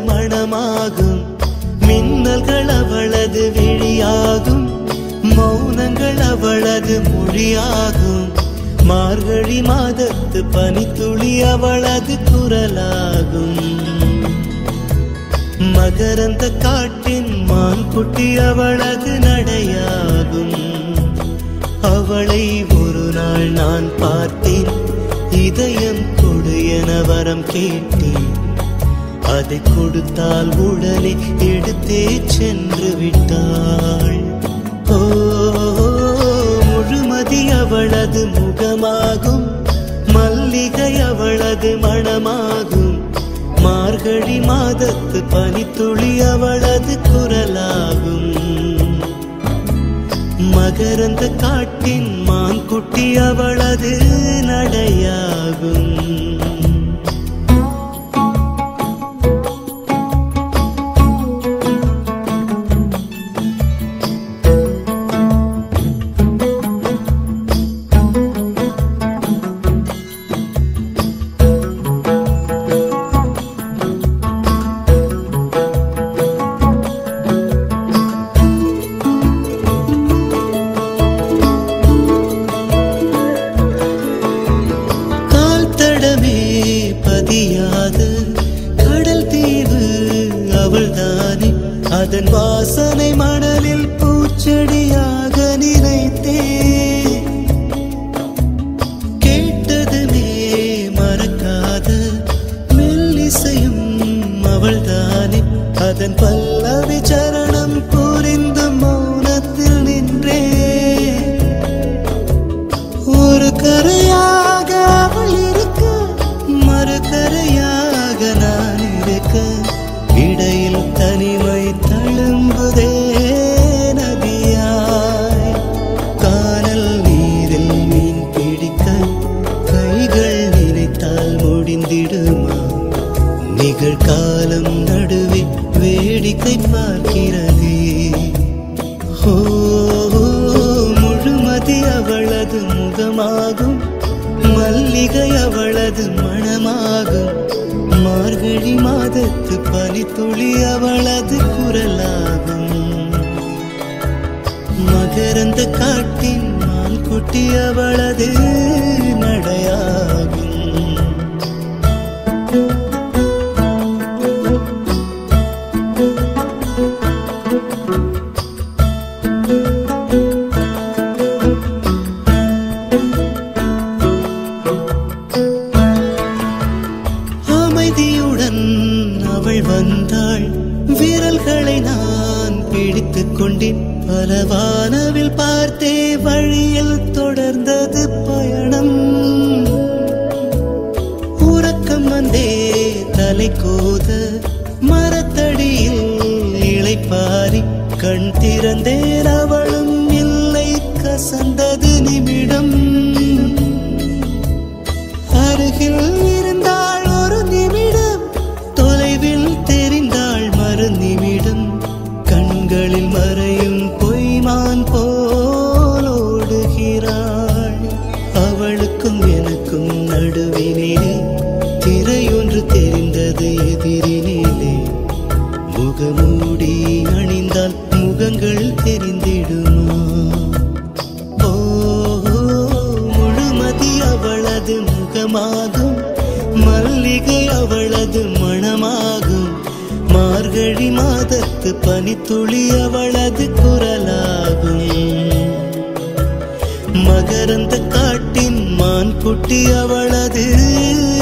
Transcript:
மணமாகும் மின்னல்கள் அவளது விழியாகும் மௌனங்கள் அவளது மொழியாகும் மார்கழி மாதத்து பனித்துளி அவளது குரலாகும் மகரந்த காட்டின் மான் குட்டி அவளது நடையாகும் அவளை ஒரு நாள் நான் பார்த்தேன் இதயம் கொடு என வரம் கேட்டேன் அதை கொடுத்தால் உடனே எடுத்தே சென்று விட்டாள் ஓ முழுமதி அவளது முகமாகும் மல்லிகை அவளது மணமாகும் மார்கழி மாதத்து பனித்துளி அவளது குரலாகும் மகரந்த காட்டின் மான் குட்டி அவளது நடையாகும் கால் தடமே பதியாத கடல் தீவு அவள்தானே அதன் வாசனை மணலில் பூச்செடியாக நினைத்தே கேட்டதுமே மறக்காத மெல்லிசையும் அவள்தானே அதன் பல்லவி சரணம் புரிந்து மௌனத்தில் நின்றே ஒரு கரையாக அவள் இருக்க மறு கரையாக நான் இருக்க இடையில் தனிமை தழும்புதே நதியாய் கானல் நீரில் மீன் பிடிக்க கைகள் நினைத்தால் முடிந்திடுமா நிகழ்காலம் நடுவே வேடிக்கை பார்க்கிறதே ஓ முழுமதி அவளது முகமாகும் மல்லிகை அவளது மணமாகும் மார்கழி மாதத்து பனித்துளி அவளது குரலாகும் மகரந்த காட்டின் மான் குட்டி அவளது நடையாகும் அமைதியுடன் அவள் வந்தாள் விரல்களை நான் பிடித்துக் கொண்டேன் பல வானவில் பார்த்தே வழியில் தொடர்ந்தது பயணம் உறக்கம் வந்தே தலை கோத மரத்தடியில் இளைப்பாரி கண் திறந்தேன் அவளும் இல்லை கசந்தது நிமிடம் அருகில் இருந்தாள் ஒரு நிமிடம் தொலைவில் தெரிந்தாள் மறு நிமிடம் கண்களில் மறையும் பொய்மான் போல் ஓடுகிறாள் அவளுக்கும் எனக்கும் நடுவினிலே திரையொன்று தெரிந்தது எதிரினிலே முகமூடி அணிந்தால் முகங்கள் தெரிந்திடுமா ஓ முழுமதி அவளது முகமாகும் மல்லிகை அவளது மணமாகும் மார்கழி மாதத்து பனித்துளி அவளது குரலாகும் மகரந்த காட்டின் மான் குட்டி அவளது